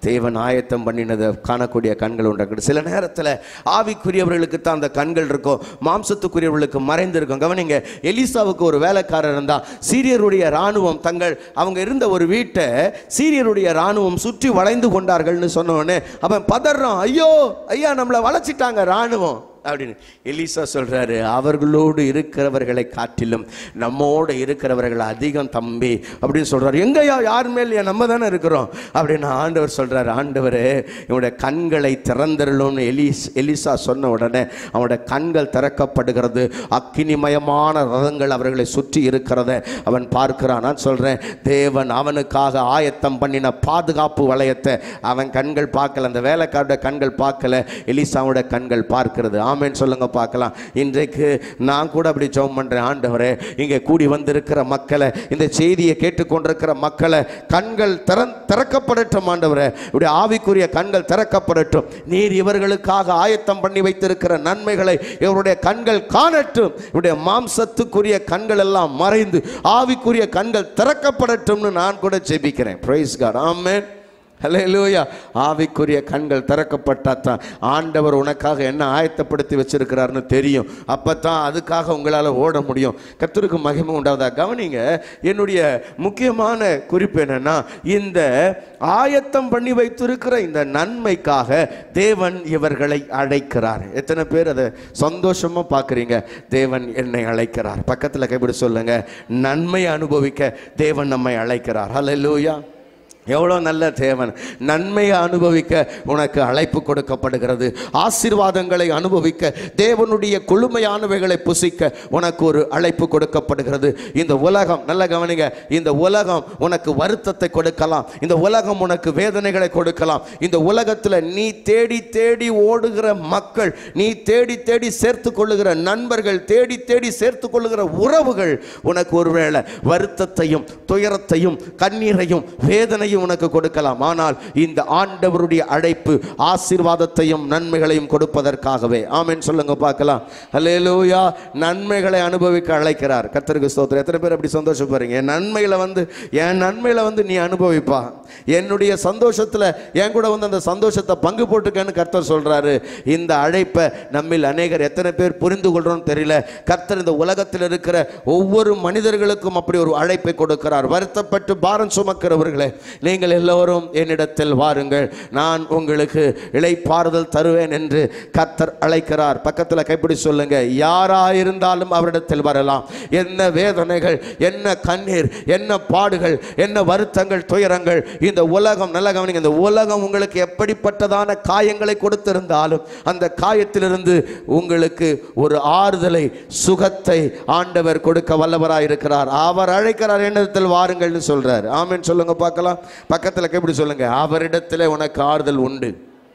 தேவன் ஆயத்தம் பண்ணினதை காணக்கூடிய கண்கள் உண்டாக்குது சில நேரத்தில் ஆவிக்குரியவர்களுக்கு தான் அந்த கண்கள் இருக்கும் மாம்சத்துக்குரியவர்களுக்கு மறைந்திருக்கும் கவனிங்க எலிசாவுக்கு ஒரு வேலைக்காரர் இருந்தா சீரியருடைய ராணுவம் தங்கள் அவங்க இருந்த ஒரு வீட்டை சீரியருடைய ராணுவம் சுற்றி வளைந்து கொண்டார்கள்னு சொன்ன உடனே அவன் பதறான் ஐயோ ஐயா நம்மளை வளைச்சிட்டாங்க ராணுவம் அப்படின்னு எலிசா சொல்றாரு அவர்களோடு இருக்கிறவர்களை காட்டிலும் நம்மோடு இருக்கிறவர்கள் அதிகம் தம்பி அப்படின்னு சொல்றாரு எங்கயா யார் மேல் நம்ம தானே இருக்கிறோம் அப்படின்னு ஆண்டவர் சொல்றாரு ஆண்டவரே இவனுடைய கண்களை திறந்திரலும்னு எலிஸ் எலிசா சொன்ன உடனே அவனுடைய கண்கள் திறக்கப்படுகிறது அக்கினிமயமான ரதங்கள் அவர்களை சுற்றி இருக்கிறத அவன் பார்க்கிறான் நான் சொல்றேன் தேவன் அவனுக்காக ஆயத்தம் பண்ணின பாதுகாப்பு வளையத்தை அவன் கண்கள் பார்க்கல அந்த வேலைக்காரோட கண்கள் பார்க்கல எலிசாவோட கண்கள் பார்க்கிறது ஆமென் சொல்லுங்க பார்க்கலாம் இன்றைக்கு நான் கூட அப்படி ஜெபம் பண்றேன் ஆண்டவரே இங்கே கூடி வந்திருக்கிற மக்களை இந்த செய்தியை கேட்டுக்கொண்டிருக்கிற மக்களை கண்கள் திறன் திறக்கப்படட்டும் ஆண்டவரே இப்படி ஆவிக்குரிய கண்கள் திறக்கப்படட்டும் நீர் இவர்களுக்காக ஆயத்தம் பண்ணி வைத்திருக்கிற நன்மைகளை இவருடைய கண்கள் காணட்டும் இவருடைய மாம்சத்துக்குரிய கண்கள் எல்லாம் மறைந்து ஆவிக்குரிய கண்கள் திறக்கப்படட்டும்னு நான் கூட ஜெபிக்கிறேன் பிரைஸ் காட் ஆமென் ஹalleluya ஆவிக்குரிய கண்கள் திறக்கப்பட்டா தான் ஆண்டவர் உனக்காக என்ன ஆயத்தப்படுத்தி வச்சிருக்கிறாருன்னு தெரியும் அப்பதான் அதுக்காக உங்களால் ஓட முடியும் கர்த்தருக்கு மகிமை உண்டாவதா கவனிங்க என்னுடைய முக்கியமான குறிப்பு என்னன்னா இந்த ஆயத்தம் பண்ணி வைத்திருக்கிற இந்த நன்மைக்காக தேவன் இவர்களை அழைக்கிறார் எத்தனை பேர் அதை சந்தோஷமா பார்க்குறீங்க தேவன் என்னை அழைக்கிறார் பக்கத்தில் கைப்பிடி சொல்லுங்க நன்மை அனுபவிக்க தேவன் நம்மை அழைக்கிறார் ஹalleluya எவ்வளோ நல்ல தேவன் நன்மையை அனுபவிக்க உனக்கு அழைப்பு கொடுக்கப்படுகிறது ஆசீர்வாதங்களை அனுபவிக்க தேவனுடைய கொழுமையானவைகளை புசிக்க உனக்கு ஒரு அழைப்பு கொடுக்கப்படுகிறது இந்த உலகம் நல்ல கவனிங்க இந்த உலகம் உனக்கு வருத்தத்தை கொடுக்கலாம் இந்த உலகம் உனக்கு வேதனைகளை கொடுக்கலாம் இந்த உலகத்தில் நீ தேடி தேடி ஓடுகிற மக்கள் நீ தேடி தேடி சேர்த்து கொள்ளுகிற நண்பர்கள் தேடி தேடி சேர்த்து கொள்ளுகிற உறவுகள் உனக்கு ஒருவேளை வருத்தத்தையும் துயரத்தையும் கண்ணீரையும் வேதனையும் உனக்கு கொடுக்கலாம் ஆனால் இந்த ஆண்டவருடைய அழைப்பு ஆசீர்வாதத்தையும் நன்மைகளையும் கொடுப்பதற்காகவே ஆமென் சொல்லுங்க பார்க்கலாம் அல்லேலூயா நன்மைகளை அனுபவிக்க அழைக்கிறார் கர்த்தருக்கு ஸ்தோத்திரம் எத்தனை பேர் அப்படி சந்தோஷப்படுறீங்க என் நன்மைகளை வந்து என் நன்மையில வந்து நீ அனுபவிப்பா என்னுடைய சந்தோஷத்துல என் கூட வந்து அந்த சந்தோஷத்தை பங்கு போட்டுக்கன்னு கர்த்தர் சொல்றாரு இந்த அழைப்பை நம்மில் அநேகர் எத்தனை பேர் புரிந்து கொள்றோம்னு தெரியல கர்த்தர் இந்த உலகத்தில் இருக்கிற ஒவ்வொரு மனிதர்களுக்கும் அப்படி ஒரு அழைப்பை கொடுக்கிறார் வருத்தப்பட்டு பாரம் சுமக்கிறவர்களே நீங்கள் எல்லோரும் என்னிடத்தில் வாருங்கள் நான் உங்களுக்கு இளைப்பாறுதல் தருவேன் என்று கர்த்தர் அழைக்கிறார் பக்கத்தில் கைப்பிடி சொல்லுங்க யாராயிருந்தாலும் அவரிடத்தில் வரலாம் என்ன வேதனைகள் என்ன கண்ணீர் என்ன பாடுகள் என்ன வருத்தங்கள் துயரங்கள் இந்த உலகம் நல்ல கவனிங்க இந்த உலகம் உங்களுக்கு எப்படிப்பட்டதான காயங்களை கொடுத்திருந்தாலும் அந்த காயத்திலிருந்து உங்களுக்கு ஒரு ஆறுதலை சுகத்தை ஆண்டவர் கொடுக்க வல்லவராய் இருக்கிறார் அவர் அழைக்கிறார் என்னிடத்தில் வாருங்கள்னு சொல்றார் ஆமென் சொல்லுங்க பார்க்கலாம் பக்கத்தில் எப்படி சொல்லுங்க அவரிடத்தில் உனக்கு ஆறுதல் உண்டு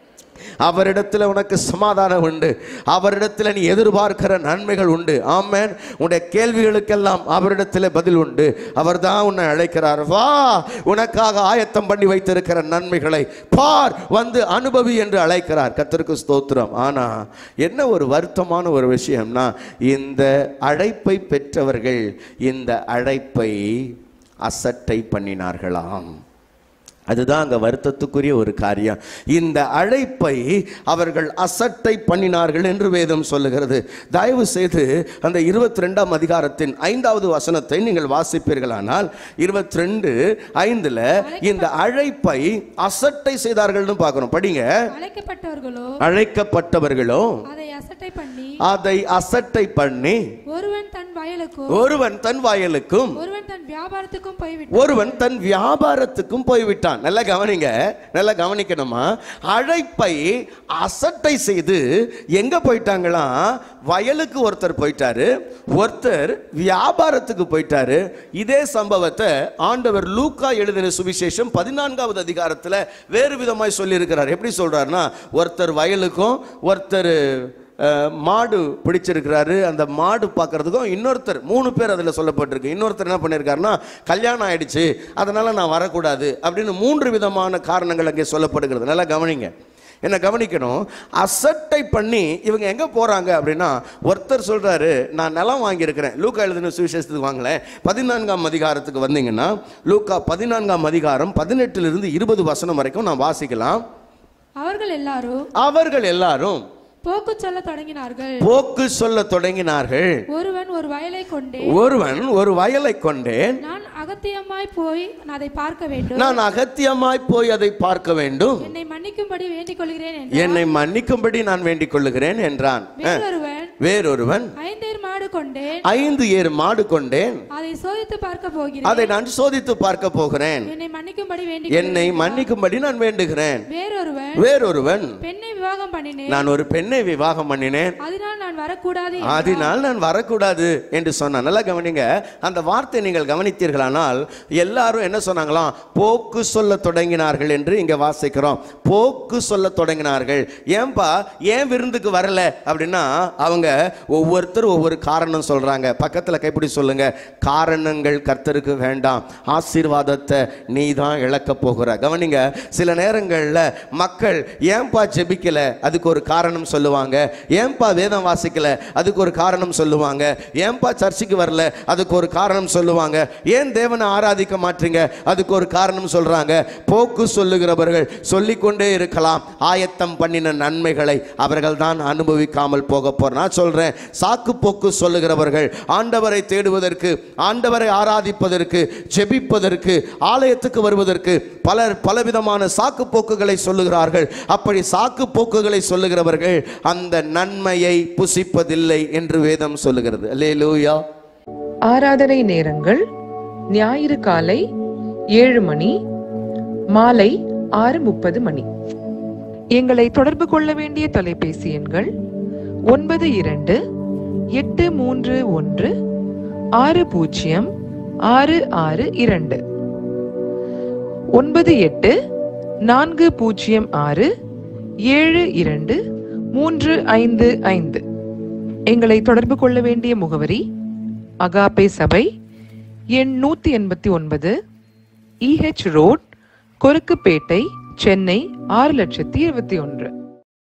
அவரிடத்தில் உனக்கு சமாதானம் உண்டு அவரிடத்தில் நீ எதிர்பார்க்கிற நன்மைகள் உண்டு ஆமென் உன்னுடைய கேள்விகளுக்கெல்லாம் அவரிடத்தில் பதில் உண்டு அவர் தான் உன்னை அழைக்கிறார் வா உனக்காக ஆயத்தம் பண்ணி வைத்திருக்கிற நன்மைகளை பார் வந்து அனுபவி என்று அழைக்கிறார் கர்த்தருக்கு ஸ்தோத்திரம் ஆனா என்ன ஒரு வருத்தமான ஒரு விஷயம்னா இந்த அழைப்பை பெற்றவர்கள் இந்த அழைப்பை அசட்டை பண்ணினார்களாம் அதுதான் அங்க வருத்தத்துக்குரிய ஒரு காரியம் இந்த அழைப்பை அவர்கள் அசட்டை பண்ணினார்கள் என்று வேதம் சொல்லுகிறது தயவு செய்து அந்த இருபத்தி ரெண்டாம் அதிகாரத்தின் ஐந்தாவது வசனத்தை நீங்கள் வாசிப்பீர்களானால் இருபத்தி ரெண்டு ஐந்துல இந்த அழைப்பை அசட்டை செய்தார்கள்னு பார்க்கணும் படிங்க அழைக்கப்பட்டவர்களோ அழைக்கப்பட்டவர்களோ அதை அசட்டை பண்ணி அதை அசட்டை பண்ணி ஒருவன் தன் வயலுக்கும் ஒருவன் தன் வயலுக்கும் ஒருவன் தன் வியாபாரத்துக்கும் போய்விட்டான் ஒருவன் தன் வியாபாரத்துக்கும் போய்விட்டான் நல்லா கவனிங்க நல்லா கவனிக்கணுமா அழைப்பை அசட்டை செய்து எங்க போயிட்டாங்களாம் வயலுக்கு ஒருத்தர் போயிட்டாரு ஒருத்தர் வியாபாரத்துக்கு போயிட்டாரு இதே சம்பவத்தை ஆண்டவர் லூக்கா எழுதின சுவிசேஷம் பதினான்காவது அதிகாரத்துல வேறு விதமாய் சொல்லியிருக்கிறார் எப்படி சொல்றாருன்னா ஒருத்தர் வயலுக்கும் ஒருத்தர் அஹ், மாடு பிடிச்சிருக்கிறாரு அந்த மாடு பார்க்கறதுக்கும் இன்னொருத்தர் மூணு பேர் அதில் சொல்லப்பட்டிருக்கு இன்னொருத்தர் என்ன பண்ணியிருக்காருன்னா கல்யாணம் ஆயிடுச்சு அதனால நான் வரக்கூடாது அப்படின்னு மூன்று விதமான காரணங்கள் அங்கே சொல்லப்படுகிறது நல்லா கவனிங்க என்ன கவனிக்கணும் அசட்டை பண்ணி இவங்க எங்க போறாங்க அப்படின்னா ஒருத்தர் சொல்றாரு நான் நிலம் வாங்கியிருக்கிறேன் லூக்கா எழுதின சுவிசேஷத்துக்கு வாங்கலேன் பதினான்காம் அதிகாரத்துக்கு வந்தீங்கன்னா லூக்கா பதினான்காம் அதிகாரம் பதினெட்டுல இருபது வசனம் வரைக்கும் நான் வாசிக்கலாம் அவர்கள் எல்லாரும் அவர்கள் எல்லாரும் போக்கு சொல்ல தொடங்கினார்கள் போக்கு சொல்ல தொடங்கினார்கள் ஒருவன் ஒரு வயலை கொண்டே ஒருவன் ஒரு வயலை கொண்டேன் நான் அகத்தியமாய் போய் நான் அதை பார்க்க வேண்டும் நான் அகத்தியமாய் போய் அதை பார்க்க வேண்டும் என்னை மன்னிக்கும்படி வேண்டிக் கொள்கிறேன் என்று என்னை மன்னிக்கும்படி நான் வேண்டிக் கொள்ளுகிறேன் என்றான் வேறொருவன் வேறொருவன் ஐந்தேர் மாடு கொண்டேன் ஐந்து ஏறு மாடு கொண்டேன் அதை சோதித்து பார்க்க போகிறேன் அதை நான் சோதித்து பார்க்க போகிறேன் என்னை மன்னிக்கும்படி வேண்டிக் என்னை மன்னிக்கும்படி நான் வேண்டுகிறேன் வேறொருவன் வேறொருவன் பெண்ணை விவாகம் பண்ணினேன் நான் ஒரு பெண்ணை விவாகம் பண்ணினேன் அதனால் நான் வரக்கூடாது அதனால் நான் வரக்கூடாது என்று சொன்னான் நல்லா கவனிங்க அந்த வார்த்தை நீங்கள் கவனித்தீர்களானால் எல்லாரும் என்ன சொன்னாங்களாம் போக்கு சொல்ல தொடங்கினார்கள் என்று இங்க வாசிக்கிறோம் போக்கு சொல்ல தொடங்கினார்கள் ஏன்பா ஏன் விருந்துக்கு வரல அப்படின்னா அவங்க ஒவ்வொருத்தரும் ஒவ்வொரு காரணம் சொல்றாங்க பக்கத்துல கைப்பிடி சொல்லுங்க காரணங்கள் கர்த்தருக்கு வேண்டாம் ஆசீர்வாதத்தை நீ தான் இழக்க போகிற கவனிங்க சில நேரங்கள்ல மக்கள் ஏன்பா ஜெபிக்கல அதுக்கு ஒரு காரணம் சொல்லுவாங்க ஏன்பா வேதம் வாசிக்கல அதுக்கு ஒரு காரணம் சொல்லுவாங்க ஏன்பா சர்ச்சுக்கு வரல அதுக்கு ஒரு காரணம் சொல்லுவாங்க ஏன் தேவனை ஆராதிக்க மாட்டீங்க அதுக்கு ஒரு காரணம் சொல்றாங்க போக்கு சொல்லுகிறவர்கள் சொல்லிக்கொண்டே இருக்கலாம் ஆயத்தம் பண்ணின நன்மைகளை அவர்கள் தான் அனுபவிக்காமல் போக போற நான் சொல்றேன் சாக்கு போக்கு சொல்லுகிறவர்கள் ஆண்டவரை தேடுவதற்கு ஆண்டவரை ஆராதிப்பதற்கு ஜெபிப்பதற்கு ஆலயத்துக்கு வருவதற்கு பலர் பலவிதமான சாக்கு போக்குகளை சொல்லுகிறார்கள் அப்படி சாக்கு போக்குகளை சொல்லுகிறவர்கள் அந்த நன்மையை புசிப்பதில்லை என்று வேதம் சொல்லுகிறது அல்லேலூயா ஆராதனை நேரங்கள் ஞாயிறு காலை ஏழு மணி மாலை ஆறு முப்பது மணி எங்களை தொடர்பு கொள்ள வேண்டிய தொலைபேசி எண்கள் ஒன்பது இரண்டு எட்டு மூன்று ஒன்று ஆறு பூஜ்ஜியம் ஆறு ஆறு இரண்டு ஒன்பது எட்டு நான்கு பூஜ்ஜியம் ஆறு ஏழு இரண்டு மூன்று ஐந்து ஐந்து எங்களை தொடர்பு கொள்ள வேண்டிய முகவரி அகாபே சபை எண் நூத்தி எண்பத்தி ஒன்பது இஹெச் ரோட் கொருக்குப்பேட்டை சென்னை ஆறு லட்சத்தி இருபத்தி ஒன்று